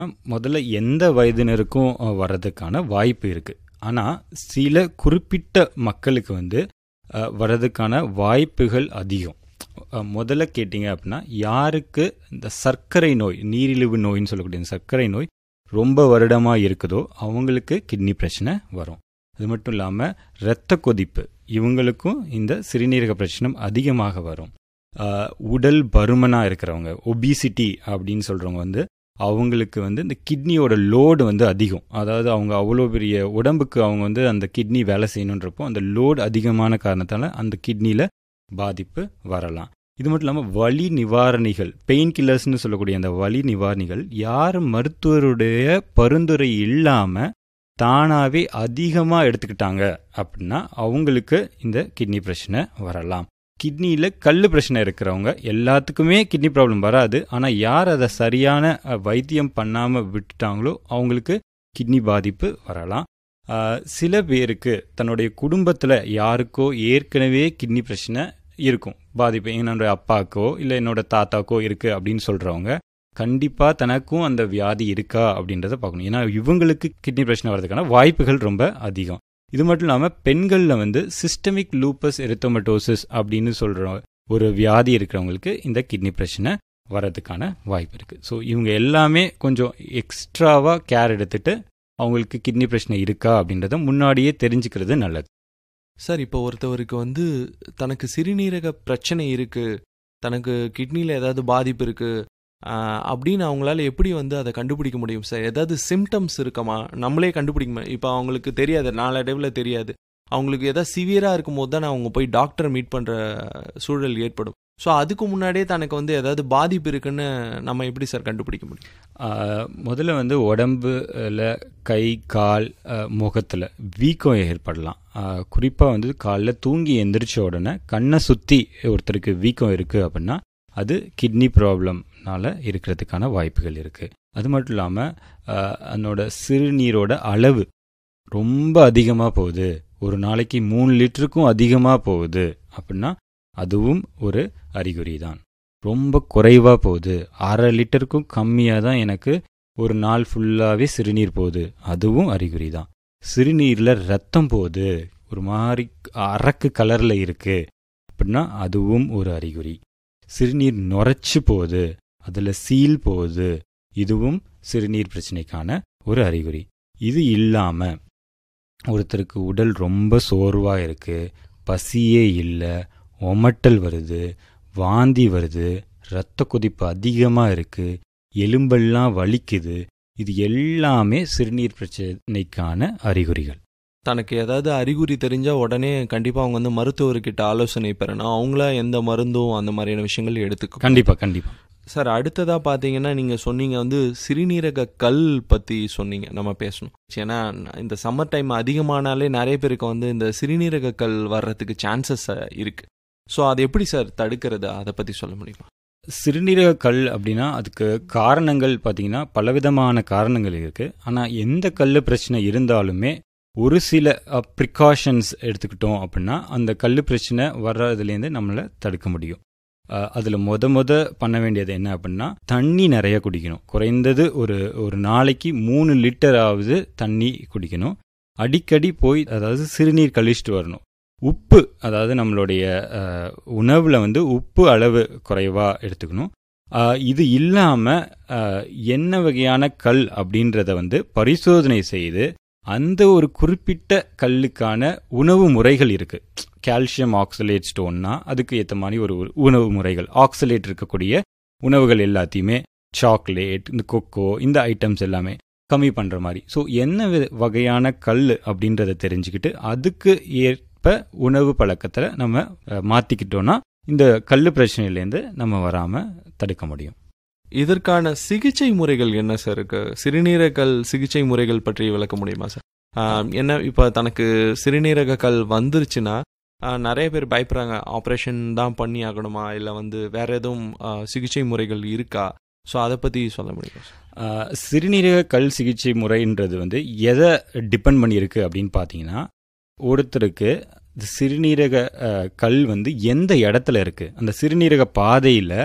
முதல்ல எந்த வயதினருக்கும் அஹ், வர்றதுக்கான வாய்ப்பு இருக்கு ஆனால் சில குறிப்பிட்ட மக்களுக்கு வந்து அஹ், வர்றதுக்கான வாய்ப்புகள் அதிகம் அஹ், முதல்ல கேட்டிங்க அப்படின்னா யாருக்கு இந்த சர்க்கரை நோய் நீரிழிவு நோயின்னு சொல்லக்கூடிய இந்த சர்க்கரை நோய் ரொம்ப வருடமாக இருக்குதோ அவங்களுக்கு கிட்னி பிரச்சனை வரும் அது மட்டும் இல்லாமல் இரத்த கொதிப்பு இவங்களுக்கும் இந்த சிறுநீரக பிரச்சனை அதிகமாக வரும் ஆஹ் உடல் பருமனாக இருக்கிறவங்க ஒபிசிட்டி அப்படின்னு சொல்கிறவங்க வந்து அவங்களுக்கு வந்து இந்த கிட்னியோட லோடு வந்து அதிகம் அதாவது அவங்க அவ்வளோ பெரிய உடம்புக்கு அவங்க வந்து அந்த கிட்னி வேலை செய்யணுன்றப்போ அந்த லோடு அதிகமான காரணத்தால் அந்த கிட்னியில் பாதிப்பு வரலாம் இது மட்டும் இல்லாமல் வலி நிவாரணிகள் பெயின் கில்லர்ஸ்னு சொல்லக்கூடிய அந்த வலி நிவாரணிகள் யார் மருத்துவருடைய பரிந்துரை இல்லாமல் தானாகவே அதிகமாக எடுத்துக்கிட்டாங்க அப்படின்னா அவங்களுக்கு இந்த கிட்னி பிரச்சனை வரலாம் கிட்னியில் கல் பிரச்சனை இருக்கிறவங்க எல்லாத்துக்குமே கிட்னி ப்ராப்ளம் வராது ஆனால் யார் அதை சரியான அஹ், வைத்தியம் பண்ணாமல் விட்டுட்டாங்களோ அவங்களுக்கு கிட்னி பாதிப்பு வரலாம் அஹ், சில பேருக்கு தன்னுடைய குடும்பத்தில் யாருக்கோ ஏற்கனவே கிட்னி பிரச்சனை இருக்கும் பாதிப்பு என்னோட அப்பாக்கோ இல்லை என்னோட தாத்தாக்கோ இருக்குது அப்படின்னு சொல்கிறவங்க கண்டிப்பாக தனக்கும் அந்த வியாதி இருக்கா அப்படின்றத பார்க்கணும் ஏன்னா இவங்களுக்கு கிட்னி பிரச்சனை வர்றதுக்கான வாய்ப்புகள் ரொம்ப அதிகம் இது மட்டும் இல்லாமல் பெண்களில் வந்து சிஸ்டமிக் லூப்பஸ் எரித்தோமட்டோசிஸ் அப்படின்னு சொல்கிற ஒரு வியாதி இருக்கிறவங்களுக்கு இந்த கிட்னி பிரச்சனை வர்றதுக்கான வாய்ப்பு இருக்குது ஸோ இவங்க எல்லாமே கொஞ்சம் எக்ஸ்ட்ராவாக கேர் எடுத்துட்டு அவங்களுக்கு கிட்னி பிரச்சனை இருக்கா அப்படின்றத முன்னாடியே தெரிஞ்சுக்கிறது நல்லது சார் இப்போ ஒருத்தவருக்கு வந்து தனக்கு சிறுநீரக பிரச்சனை இருக்கு தனக்கு கிட்னியில் ஏதாவது பாதிப்பு இருக்கு ஆஹ், அப்படின்னு அவங்களால எப்படி வந்து அதை கண்டுபிடிக்க முடியும் சார் ஏதாவது சிம்டம்ஸ் இருக்குமா நம்மளே கண்டுபிடிக்க முடியும் இப்போ அவங்களுக்கு தெரியாது நாளடைவில் தெரியாது அவங்களுக்கு ஏதாவது சிவியராக இருக்கும்போது தான் அவங்க போய் டாக்டரை மீட் பண்ணுற சூழல் ஏற்படும் ஸோ அதுக்கு முன்னாடியே தனக்கு வந்து ஏதாவது பாதிப்பு இருக்குன்னு நம்ம எப்படி சார் கண்டுபிடிக்க முடியும் ஆஹ் முதல்ல வந்து உடம்புல கை கால் முகத்தில் வீக்கம் ஏற்படலாம் குறிப்பாக வந்து காலைல தூங்கி எந்திரிச்ச உடனே கண்ணை சுற்றி ஒருத்தருக்கு வீக்கம் இருக்குது அப்படின்னா அது கிட்னி ப்ராப்ளம்னால இருக்கிறதுக்கான வாய்ப்புகள் இருக்குது அது மட்டும் இல்லாமல் அதனோட சிறுநீரோட அளவு ரொம்ப அதிகமாக போகுது ஒரு நாளைக்கு மூணு லிட்டருக்கும் அதிகமாக போகுது அப்படின்னா அதுவும் ஒரு அறிகுறி தான் ரொம்ப குறைவாக போகுது அரை லிட்டருக்கும் கம்மியாக தான் எனக்கு ஒரு நாள் ஃபுல்லாகவே சிறுநீர் போகுது அதுவும் அறிகுறி தான் சிறுநீரில் ரத்தம் போகுது ஒரு மாதிரி அரக்கு கலரில் இருக்கு அப்படின்னா அதுவும் ஒரு அறிகுறி சிறுநீர் நுரைச்சு போகுது அதில் சீல் போகுது இதுவும் சிறுநீர் பிரச்சனைக்கான ஒரு அறிகுறி இது இல்லாமல் ஒருத்தருக்கு உடல் ரொம்ப சோர்வாக இருக்கு பசியே இல்லை ஒமட்டல் வருது வாந்தி வருது இரத்த கொதிப்பு அதிகமாக இருக்கு எலும்பெல்லாம் வலிக்குது இது எல்லாமே சிறுநீர் பிரச்சனைக்கான அறிகுறிகள் தனக்கு ஏதாவது அறிகுறி தெரிஞ்சா உடனே கண்டிப்பாக அவங்க வந்து மருத்துவர்கிட்ட ஆலோசனை பெறணும் அவங்களா எந்த மருந்தும் அந்த மாதிரியான விஷயங்கள் எடுத்துக்க கண்டிப்பாக கண்டிப்பாக சார் அடுத்ததா பாத்தீங்கன்னா நீங்க சொன்னீங்க வந்து சிறுநீரக கல் பத்தி சொன்னீங்க நம்ம பேசணும் ஏன்னா இந்த சம்மர் டைம் அதிகமானாலே நிறைய பேருக்கு வந்து இந்த சிறுநீரக கல் வர்றதுக்கு சான்சஸ் இருக்கு ஸோ அது எப்படி சார் தடுக்கிறது அதை பத்தி சொல்ல முடியுமா சிறுநீரக கல் அப்படின்னா அதுக்கு காரணங்கள் பார்த்தீங்கன்னா பலவிதமான காரணங்கள் இருக்கு ஆனால் எந்த கல் பிரச்சனை இருந்தாலுமே ஒரு சில ப்ரிகாஷன்ஸ் எடுத்துக்கிட்டோம் அப்படின்னா அந்த கல் பிரச்சனை வர்றதுலேருந்து நம்மளை தடுக்க முடியும் அதில் மொத மொத பண்ண வேண்டியது என்ன அப்படின்னா தண்ணி நிறைய குடிக்கணும் குறைந்தது ஒரு ஒரு நாளைக்கு மூணு லிட்டராவது தண்ணி குடிக்கணும் அடிக்கடி போய் அதாவது சிறுநீர் கழிச்சிட்டு வரணும் உப்பு அதாவது நம்மளுடைய அஹ், உணவுல வந்து உப்பு அளவு குறைவாக எடுத்துக்கணும் அஹ், இது இல்லாமல் என்ன வகையான கல் அப்படின்றத வந்து பரிசோதனை செய்து அந்த ஒரு குறிப்பிட்ட கல்லுக்கான உணவு முறைகள் இருக்கு கால்சியம் ஆக்சலேட் ஸ்டோன்னா அதுக்கு ஏற்ற மாதிரி ஒரு ஒரு உணவு முறைகள் ஆக்சலேட் இருக்கக்கூடிய உணவுகள் எல்லாத்தையுமே சாக்லேட் இந்த கொக்கோ இந்த ஐட்டம்ஸ் எல்லாமே கம்மி பண்ணுற மாதிரி ஸோ என்ன வி- வகையான கல் அப்படின்றத தெரிஞ்சுக்கிட்டு அதுக்கு ஏற்ப உணவு பழக்கத்தில் நம்ம அஹ், மாத்திக்கிட்டோம்னா இந்த கல் பிரச்சனையிலேருந்து நம்ம வராமல் தடுக்க முடியும் இதற்கான சிகிச்சை முறைகள் என்ன சார் இருக்கு சிறுநீரகல் சிகிச்சை முறைகள் பற்றி விளக்க முடியுமா சார் ஆஹ், என்ன இப்போ தனக்கு சிறுநீரக கல் வந்துருச்சுன்னா ஆஹ், நிறைய பேர் பயப்படுறாங்க ஆப்ரேஷன் தான் பண்ணி ஆகணுமா இல்லை வந்து வேற எதுவும் ஆஹ், சிகிச்சை முறைகள் இருக்கா ஸோ அதை பற்றி சொல்ல முடியுமா சார் ஆஹ், சிறுநீரக கல் சிகிச்சை முறைன்றது வந்து எதை டிபெண்ட் பண்ணியிருக்கு அப்படின்னு பார்த்தீங்கன்னா ஒருத்தருக்கு இந்த சிறுநீரக ஆஹ், கல் வந்து எந்த இடத்துல இருக்கு அந்த சிறுநீரக பாதையில்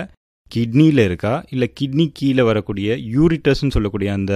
கிட்னியில் இருக்கா இல்லை கிட்னி கீழே வரக்கூடிய யூரிட்டஸ்ன்னு சொல்லக்கூடிய அந்த